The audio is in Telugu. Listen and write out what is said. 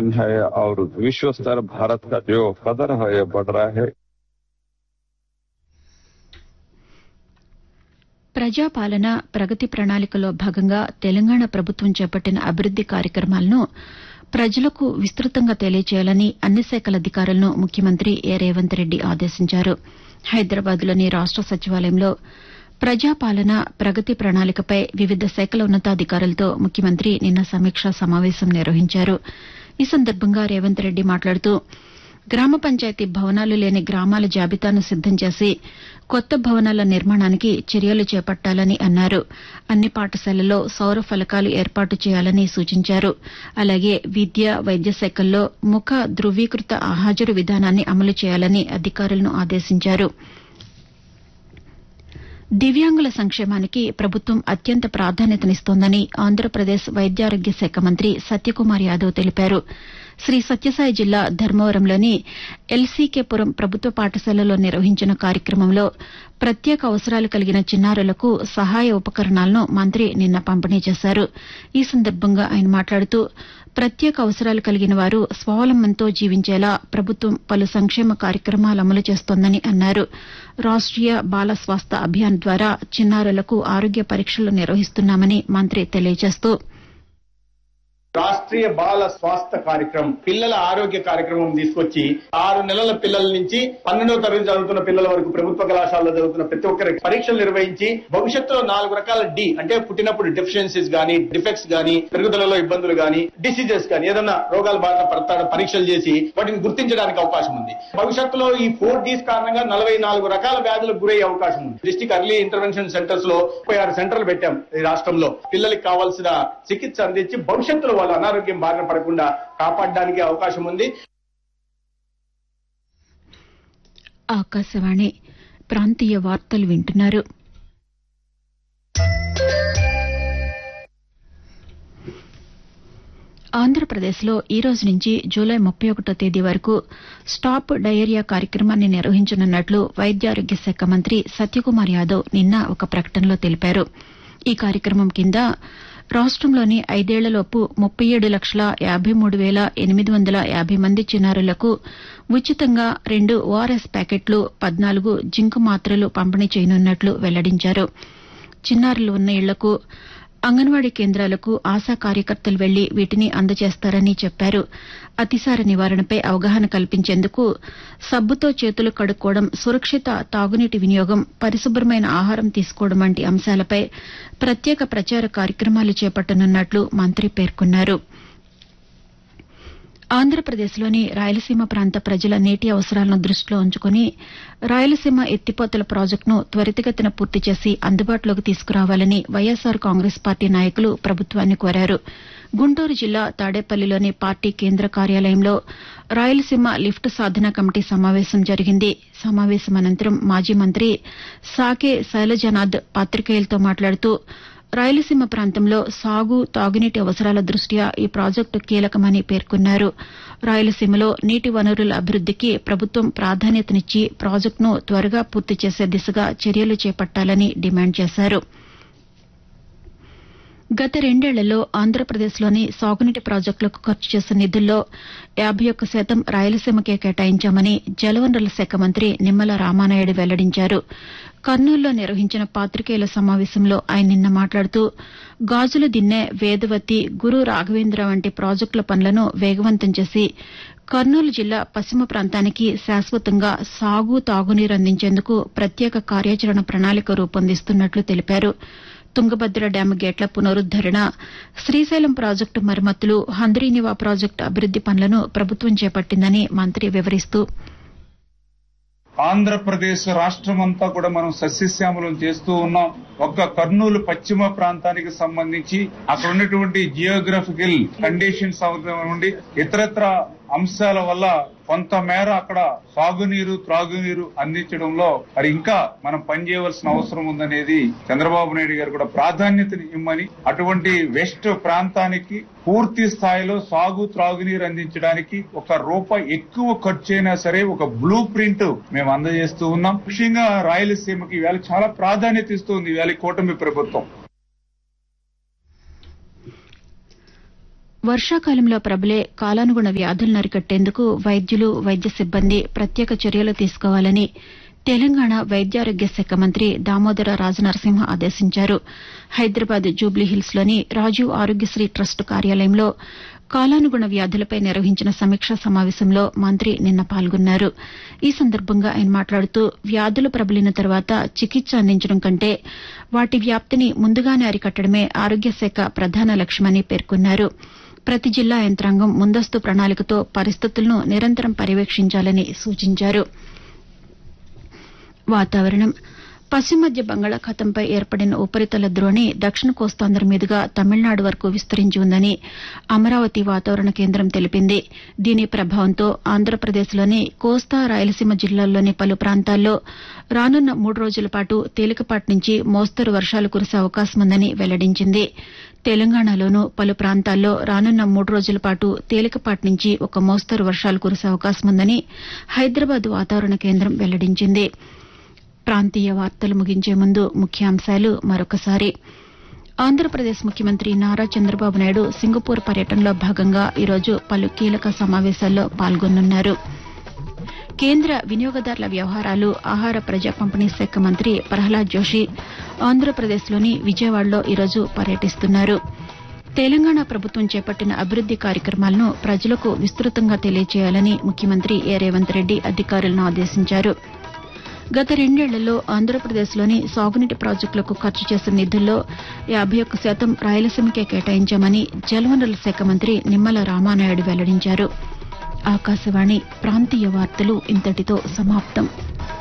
है और विश्व स्तर भारत का जो कदर है ये बढ़ रहा है ప్రజాపాలన ప్రగతి ప్రణాళికలో భాగంగా తెలంగాణ ప్రభుత్వం చేపట్టిన అభివృద్ది కార్యక్రమాలను ప్రజలకు విస్తృతంగా తెలియజేయాలని అన్ని శాఖల అధికారులను ముఖ్యమంత్రి ఏ రేవంత్ రెడ్డి ఆదేశించారు హైదరాబాద్లోని రాష్ట సచివాలయంలో ప్రజాపాలన ప్రగతి ప్రణాళికపై వివిధ శాఖల ఉన్నతాధికారులతో ముఖ్యమంత్రి నిన్న సమీక్షా సమావేశం నిర్వహించారు ఈ సందర్భంగా రేవంత్ రెడ్డి మాట్లాడుతూ గ్రామ పంచాయతీ భవనాలు లేని గ్రామాల జాబితాను సిద్దం చేసి కొత్త భవనాల నిర్మాణానికి చర్యలు చేపట్టాలని అన్నారు అన్ని పాఠశాలల్లో సౌర ఫలకాలు ఏర్పాటు చేయాలని సూచించారు అలాగే విద్య వైద్య శాఖల్లో ముఖ ధృవీకృత హాజరు విధానాన్ని అమలు చేయాలని అధికారులను ఆదేశించారు దివ్యాంగుల సంక్షేమానికి ప్రభుత్వం అత్యంత ప్రాధాన్యతనిస్తోందని ఆంధ్రప్రదేశ్ వైద్యారోగ్య శాఖ మంత్రి సత్యకుమార్ యాదవ్ తెలిపారు శ్రీ సత్యసాయి జిల్లా ధర్మవరంలోని ఎల్సీకేపురం ప్రభుత్వ పాఠశాలలో నిర్వహించిన కార్యక్రమంలో ప్రత్యేక అవసరాలు కలిగిన చిన్నారులకు సహాయ ఉపకరణాలను మంత్రి నిన్న పంపిణీ చేశారు ఈ సందర్భంగా ఆయన మాట్లాడుతూ ప్రత్యేక అవసరాలు కలిగిన వారు స్వావలంబనతో జీవించేలా ప్రభుత్వం పలు సంక్షేమ కార్యక్రమాలు అమలు చేస్తోందని అన్నారు రాష్ట్రీయ బాల స్వాస్థ్య అభియాన్ ద్వారా చిన్నారులకు ఆరోగ్య పరీక్షలు నిర్వహిస్తున్నామని మంత్రి తెలియజేస్తూ రాష్ట్రీయ బాల స్వాస్థ్య కార్యక్రమం పిల్లల ఆరోగ్య కార్యక్రమం తీసుకొచ్చి ఆరు నెలల పిల్లల నుంచి పన్నెండవ తరగతి చదువుతున్న పిల్లల వరకు ప్రభుత్వ కళాశాలలో చదువుతున్న ప్రతి ఒక్కరికి పరీక్షలు నిర్వహించి భవిష్యత్తులో నాలుగు రకాల డి అంటే పుట్టినప్పుడు డెఫిషియన్సీస్ గానీ డిఫెక్ట్స్ గానీ పెరుగుదలలో ఇబ్బందులు గానీ డిసీజెస్ గానీ ఏదన్నా రోగాల బారిన పడతాడ పరీక్షలు చేసి వాటిని గుర్తించడానికి అవకాశం ఉంది భవిష్యత్తులో ఈ ఫోర్ డీస్ కారణంగా నలభై నాలుగు రకాల వ్యాధులకు గురయ్యే అవకాశం ఉంది డిస్టిక్ అర్లీ ఇంటర్వెన్షన్ సెంటర్స్ లో ముప్పై ఆరు సెంటర్లు పెట్టాం ఈ రాష్ట్రంలో పిల్లలకి కావాల్సిన చికిత్స అందించి భవిష్యత్తులో వాళ్ళ అనారోగ్యం బారిన పడకుండా కాపాడడానికి అవకాశం ఉంది ఆకాశవాణి ప్రాంతీయ వార్తలు వింటున్నారు ఆంధ్రప్రదేశ్లో ఈ రోజు నుంచి జూలై ముప్పై ఒకటో తేదీ వరకు స్టాప్ డయేరియా కార్యక్రమాన్ని నిర్వహించనున్నట్లు వైద్యారోగ్య శాఖ మంత్రి సత్యకుమార్ యాదవ్ నిన్న ఒక ప్రకటనలో తెలిపారు ఈ కార్యక్రమం కింద రాష్టంలోని ఐదేళ్లలోపు ముప్పై ఏడు లక్షల యాబై మూడు వేల ఎనిమిది వందల యాబై మంది చిన్నారులకు ఉచితంగా రెండు ఓఆర్ఎస్ ప్యాకెట్లు పద్నాలుగు జింక్ మాత్రలు పంపిణీ చేయనున్నట్లు వెల్లడించారు చిన్నారులు ఉన్న ఇళ్లకు అంగన్వాడీ కేంద్రాలకు ఆశా కార్యకర్తలు వెళ్లి వీటిని అందజేస్తారని చెప్పారు అతిసార నివారణపై అవగాహన కల్పించేందుకు సబ్బుతో చేతులు కడుక్కోవడం సురక్షిత తాగునీటి వినియోగం పరిశుభ్రమైన ఆహారం తీసుకోవడం వంటి అంశాలపై ప్రత్యేక ప్రచార కార్యక్రమాలు చేపట్టనున్నట్లు మంత్రి పేర్కొన్నారు ఆంధ్రప్రదేశ్లోని రాయలసీమ ప్రాంత ప్రజల నీటి అవసరాలను దృష్టిలో ఉంచుకుని రాయలసీమ ఎత్తిపోతల ప్రాజెక్టును త్వరితగతిన పూర్తి చేసి అందుబాటులోకి తీసుకురావాలని వైఎస్సార్ కాంగ్రెస్ పార్టీ నాయకులు ప్రభుత్వాన్ని కోరారు గుంటూరు జిల్లా తాడేపల్లిలోని పార్టీ కేంద్ర కార్యాలయంలో రాయలసీమ లిఫ్ట్ సాధన కమిటీ సమావేశం జరిగింది సమావేశం అనంతరం మాజీ మంత్రి సాకే శైలజనాథ్ పాతికేయులతో మాట్లాడుతూ రాయలసీమ ప్రాంతంలో సాగు తాగునీటి అవసరాల దృష్ట్యా ఈ ప్రాజెక్టు కీలకమని పేర్కొన్నారు రాయలసీమలో నీటి వనరుల అభివృద్దికి ప్రభుత్వం ప్రాధాన్యతనిచ్చి ప్రాజెక్టును త్వరగా పూర్తి చేసే దిశగా చర్యలు చేపట్టాలని డిమాండ్ చేశారు గత రెండేళ్లలో ఆంధ్రప్రదేశ్లోని సాగునీటి ప్రాజెక్టులకు ఖర్చు చేసిన నిధుల్లో యాబై ఒక్క శాతం రాయలసీమకే కేటాయించామని జలవనరుల శాఖ మంత్రి నిమ్మల రామానాయుడు వెల్లడించారు కర్నూలులో నిర్వహించిన పాతికేయుల సమావేశంలో ఆయన నిన్న మాట్లాడుతూ గాజుల దిన్నె వేదవతి గురు రాఘవేంద్ర వంటి ప్రాజెక్టుల పనులను వేగవంతం చేసి కర్నూలు జిల్లా పశ్చిమ ప్రాంతానికి శాశ్వతంగా సాగు తాగునీరు అందించేందుకు ప్రత్యేక కార్యాచరణ ప్రణాళిక రూపొందిస్తున్నట్లు తెలిపారు తుంగభద్ర డ్యాం గేట్ల పునరుద్దరణ శ్రీశైలం ప్రాజెక్టు మరమ్మతులు హంద్రీనివా ప్రాజెక్టు అభివృద్ది పనులను ప్రభుత్వం చేపట్టిందని మంత్రి వివరిస్తూ ఆంధ్రప్రదేశ్ రాష్ట్రం అంతా కూడా మనం సస్యశ్యామలం చేస్తూ ఉన్నాం ఒక్క కర్నూలు పశ్చిమ ప్రాంతానికి సంబంధించి అక్కడ ఉన్నటువంటి జియోగ్రఫికల్ కండిషన్స్ నుండి ఇతరత్ర అంశాల వల్ల కొంతమేర అక్కడ సాగునీరు త్రాగునీరు అందించడంలో మరి ఇంకా మనం పనిచేయవలసిన అవసరం ఉందనేది చంద్రబాబు నాయుడు గారు కూడా ప్రాధాన్యతని ఇమ్మని అటువంటి వెస్ట్ ప్రాంతానికి పూర్తి స్థాయిలో సాగు త్రాగునీరు అందించడానికి ఒక రూపాయి ఎక్కువ ఖర్చు అయినా సరే ఒక బ్లూ ప్రింట్ మేము అందజేస్తూ ఉన్నాం ముఖ్యంగా రాయలసీమకి ఇవాళ చాలా ప్రాధాన్యత ఇస్తుంది ఇవాళ కూటమి ప్రభుత్వం వర్షాకాలంలో ప్రబలే కాలానుగుణ వ్యాధులను అరికట్టేందుకు వైద్యులు వైద్య సిబ్బంది ప్రత్యేక చర్యలు తీసుకోవాలని తెలంగాణ వైద్యారోగ్య శాఖ మంత్రి దామోదర రాజనరసింహ ఆదేశించారు హైదరాబాద్ జూబ్లీహిల్స్లోని రాజీవ్ ఆరోగ్యశ్రీ ట్రస్ట్ కార్యాలయంలో కాలానుగుణ వ్యాధులపై నిర్వహించిన సమీక్షా సమావేశంలో మంత్రి నిన్న పాల్గొన్నారు ఈ సందర్భంగా ఆయన మాట్లాడుతూ వ్యాధులు ప్రబలిన తర్వాత చికిత్స అందించడం కంటే వాటి వ్యాప్తిని ముందుగానే అరికట్టడమే ఆరోగ్య శాఖ ప్రధాన లక్ష్యమని పేర్కొన్నారు ప్రతి జిల్లా యంత్రాంగం ముందస్తు ప్రణాళికతో పరిస్థితులను నిరంతరం పర్యవేక్షించాలని సూచించారు వాతావరణం పశ్చిమ మధ్య బంగాళాఖాతంపై ఏర్పడిన ఉపరితల ద్రోణి దక్షిణ కోస్తాంధ్ర మీదుగా తమిళనాడు వరకు విస్తరించి ఉందని అమరావతి వాతావరణ కేంద్రం తెలిపింది దీని ప్రభావంతో ఆంధ్రప్రదేశ్లోని కోస్తా రాయలసీమ జిల్లాల్లోని పలు ప్రాంతాల్లో రానున్న మూడు రోజుల పాటు తేలికపాటి నుంచి మోస్తరు వర్షాలు కురిసే అవకాశం ఉందని వెల్లడించింది తెలంగాణలోనూ పలు ప్రాంతాల్లో రానున్న మూడు రోజుల పాటు తేలికపాటి నుంచి ఒక మోస్తరు వర్షాలు కురిసే అవకాశం ఉందని హైదరాబాద్ వాతావరణ కేంద్రం వెల్లడించింది ప్రాంతీయ వార్తలు ముగించే ముందు ముఖ్యాంశాలు మరొకసారి ఆంధ్రప్రదేశ్ ముఖ్యమంత్రి నారా చంద్రబాబు నాయుడు సింగపూర్ పర్యటనలో భాగంగా ఈరోజు పలు కీలక సమావేశాల్లో పాల్గొనున్నారు కేంద్ర వినియోగదారుల వ్యవహారాలు ఆహార ప్రజా పంపిణీ శాఖ మంత్రి ప్రహ్లాద్ జోషి ఆంధ్రప్రదేశ్లోని విజయవాడలో ఈరోజు పర్యటిస్తున్నారు తెలంగాణ ప్రభుత్వం చేపట్టిన అభివృద్ది కార్యక్రమాలను ప్రజలకు విస్తృతంగా తెలియజేయాలని ముఖ్యమంత్రి ఏ రేవంత్ రెడ్డి అధికారులను ఆదేశించారు గత రెండేళ్లలో ఆంధ్రప్రదేశ్లోని సాగునీటి ప్రాజెక్టులకు ఖర్చు చేసిన నిధుల్లో యాబై ఒక్క శాతం రాయలసీమకే కేటాయించామని జలవనరుల శాఖ మంత్రి నిమ్మల రామానాయుడు వెల్లడించారు ఆకాశవాణి ప్రాంతీయ వార్తలు ఇంతటితో సమాప్తం